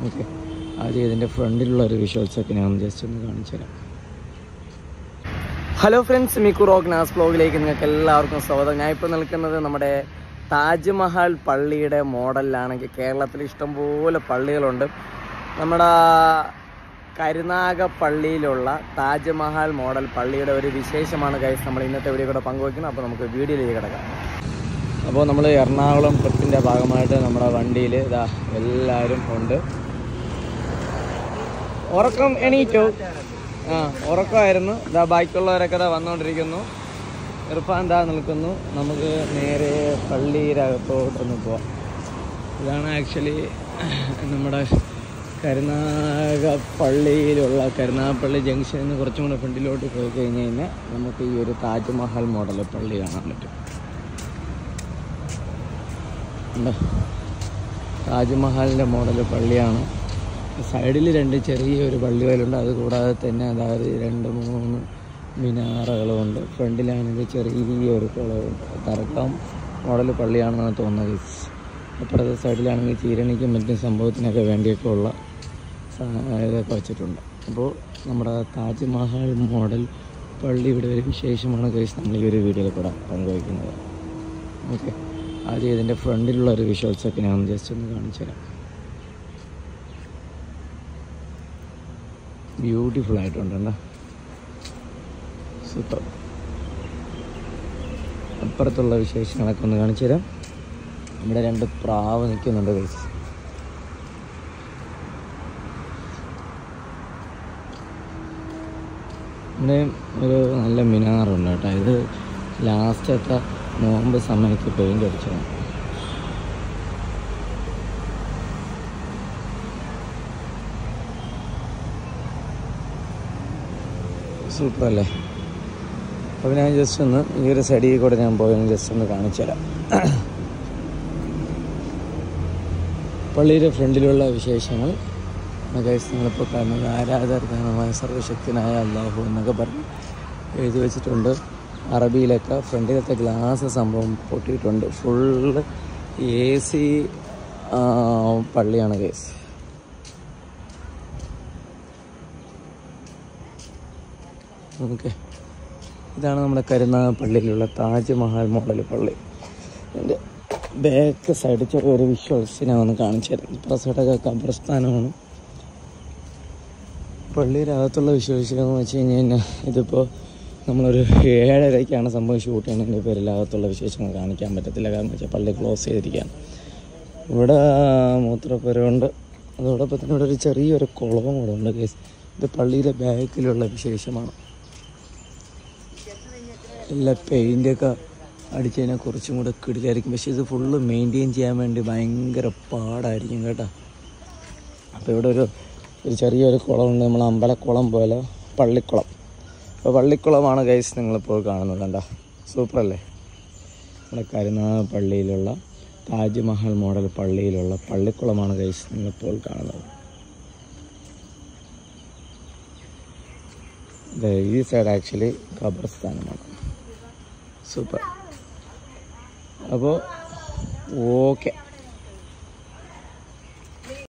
Okay ആദ്യം ഇതിൻ്റെ ഫ്രണ്ടിലുള്ള ഒരു വിഷ്വൽസൊക്കെ ഞാൻ ജസ്റ്റ് ഒന്ന് കാണിച്ചു തരാം ഹലോ ഫ്രണ്ട്സ് മിക്കു റോക്ക് നാസ് ബ്ലോഗിലേക്ക് നിങ്ങൾക്ക് എല്ലാവർക്കും സ്വാഗതം ഞാൻ ഇപ്പോൾ നിൽക്കുന്നത് നമ്മുടെ താജ്മഹൽ പള്ളിയുടെ മോഡലിലാണെങ്കിൽ കേരളത്തിൽ ഇഷ്ടംപോലെ പള്ളികളുണ്ട് നമ്മുടെ കരുനാഗപ്പള്ളിയിലുള്ള താജ്മഹൽ മോഡൽ പള്ളിയുടെ ഒരു വിശേഷമാണ് കൈസ് നമ്മൾ ഇന്നത്തെ വീഡിയോ കൂടെ പങ്കുവയ്ക്കുന്നത് അപ്പോൾ നമുക്ക് വീഡിയോയിലേക്ക് കിടക്കാം അപ്പോൾ നമ്മൾ എറണാകുളം ട്രിപ്പിൻ്റെ ഭാഗമായിട്ട് നമ്മുടെ വണ്ടിയിൽ ഇതാ എല്ലാവരും ഉണ്ട് ഉറക്കം എണീറ്റോ ആ ഉറക്കമായിരുന്നു ഇതാ ബാക്കിയുള്ളവരൊക്കെ ഇതാ വന്നുകൊണ്ടിരിക്കുന്നു ഇർഫാൻ ദാ നിൽക്കുന്നു നമുക്ക് നേരെ പള്ളിയിലകത്തോട്ടൊന്ന് പോവാം ഇതാണ് ആക്ച്വലി നമ്മുടെ കരുനാഗപ്പള്ളിയിലുള്ള കരുനാഗപ്പള്ളി ജംഗ്ഷനിൽ നിന്ന് കുറച്ചും കൂടെ ഫ്രണ്ടിലോട്ട് പോയി കഴിഞ്ഞ് കഴിഞ്ഞാൽ നമുക്ക് ഈ ഒരു താജ്മഹൽ മോഡൽ പള്ളി കാണാൻ പറ്റും ഉണ്ടോ? താജ്മഹലിൻ്റെ മോഡൽ പള്ളിയാണ് സൈഡിൽ രണ്ട് ചെറിയൊരു പള്ളി പോലുണ്ട് അത് കൂടാതെ തന്നെ അതായത് രണ്ട് മൂന്ന് മിനാറകളുമുണ്ട് ഫ്രണ്ടിലാണെങ്കിൽ ചെറിയൊരു കുളമുണ്ട് തറക്കാം മോഡൽ പള്ളിയാണെന്നാണ് തോന്നുന്നത് അപ്പുറത്തെ സൈഡിലാണെങ്കിൽ ചീരണിക്കും മറ്റും സംഭവത്തിനൊക്കെ വേണ്ടിയൊക്കെ ഉള്ള സാ- ഇതൊക്കെ വെച്ചിട്ടുണ്ട് അപ്പോൾ നമ്മുടെ താജ്മഹൽ മോഡൽ പള്ളി ഇവിടെ ഒരു വിശേഷമാണ് കഴിച്ച് നമ്മൾ ഈ ഒരു വീഡിയോയിൽ കൂടെ പങ്കുവയ്ക്കുന്നത് ഓക്കെ ആദ്യം ഇതിൻ്റെ ഫ്രണ്ടിലുള്ള ഒരു വിഷ്വൽസൊക്കെ ഞാൻ ജസ്റ്റ് ഒന്ന് കാണിച്ചു തരാം ബ്യൂട്ടിഫുൾ ആയിട്ടുണ്ട് കേട്ടോ സൂപ്പർ അപ്പുറത്തുള്ള വിശേഷങ്ങളൊക്കെ ഒന്ന് കാണിച്ചു തരാം ഇവിടെ രണ്ട് പ്രാവ് നിൽക്കുന്നുണ്ട് കഴിച്ച് ഇവിടെ ഒരു നല്ല മിനാറുണ്ട് കേട്ടോ ഇത് ലാസ്റ്റത്തെ നോമ്പ് സമയത്ത് പെയിൻ്റ് അടിച്ചതാണ് സൂപ്പർ അല്ലേ അപ്പോൾ ഞാൻ ജസ്റ്റ് ഒന്ന് ഈ ഒരു സൈഡിൽ കൂടെ ഞാൻ പോയി ജസ്റ്റ് ഒന്ന് കാണിച്ചു തരാം പള്ളിയുടെ ഫ്രണ്ടിലുള്ള വിശേഷങ്ങൾ ഗൈസ് നിങ്ങളിപ്പോൾ കാണുന്നത് ആരാധകർക്കാണമായ സർവശക്തനായ അള്ളാഹു എന്നൊക്കെ പറഞ്ഞ് എഴുതി വെച്ചിട്ടുണ്ട് അറബിയിലൊക്കെ ഫ്രണ്ടിലത്തെ ഗ്ലാസ് സംഭവം പൊട്ടിയിട്ടുണ്ട് ഫുള്ള് എ സി പള്ളിയാണ് ഗൈസ് ഓക്കെ ഇതാണ് നമ്മുടെ കരുനാഗപ്പള്ളിയിലുള്ള താജ്മഹൽ മോഡൽ പള്ളി എൻ്റെ ബാക്ക് സൈഡ് ചെറിയൊരു വിഷ്വൽസ് ഞാൻ ഒന്ന് കാണിച്ചു തരാം ഇപ്പുറ സൈഡൊക്കെ ഖബർസ്ഥാനമാണ് പള്ളിയുടെ അകത്തുള്ള വിഷ്വൽസ് എന്ന് വെച്ച് കഴിഞ്ഞ് കഴിഞ്ഞാൽ ഇതിപ്പോൾ നമ്മളൊരു ഏഴരയ്ക്കാണ് സംഭവം ഷൂട്ട് ചെയ്യുന്നതിൻ്റെ പേരിൽ അകത്തുള്ള വിശേഷങ്ങൾ കാണിക്കാൻ പറ്റത്തില്ല കാരണം വെച്ചാൽ പള്ളി ക്ലോസ് ചെയ്തിരിക്കുകയാണ് ഇവിടെ മൂത്രപ്പുരമുണ്ട് അതോടൊപ്പം തന്നെ ഇവിടെ ഒരു ചെറിയൊരു കുളവും കൂടെ ഉണ്ട് കേസ് ഇത് പള്ളിയിലെ ബാക്കിലുള്ള വിശേഷമാണ് എല്ലാ പെയിൻ്റൊക്കെ അടിച്ച് കഴിഞ്ഞാൽ കുറച്ചും കൂടെ കിടിലായിരിക്കും പക്ഷേ ഇത് ഫുള്ള് മെയിൻറ്റെയിൻ ചെയ്യാൻ വേണ്ടി ഭയങ്കര പാടായിരിക്കും കേട്ടോ അപ്പോൾ ഇവിടെ ഒരു ഒരു ചെറിയൊരു കുളമുണ്ട് നമ്മൾ അമ്പലക്കുളം പോലെ പള്ളിക്കുളം അപ്പോൾ പള്ളിക്കുളമാണ് ഗൈസ് നിങ്ങളിപ്പോൾ കാണുന്നത് കണ്ടോ സൂപ്പറല്ലേ നമ്മുടെ കരുനാഗ പള്ളിയിലുള്ള താജ്മഹൽ മോഡൽ പള്ളിയിലുള്ള പള്ളിക്കുളമാണ് ഗൈസ് നിങ്ങളിപ്പോൾ കാണുന്നത് ദേ ഈ സൈഡ് ആക്ച്വലി ഖബർസ്ഥാനമാണ് സൂപ്പർ അപ്പോൾ ഓക്കെ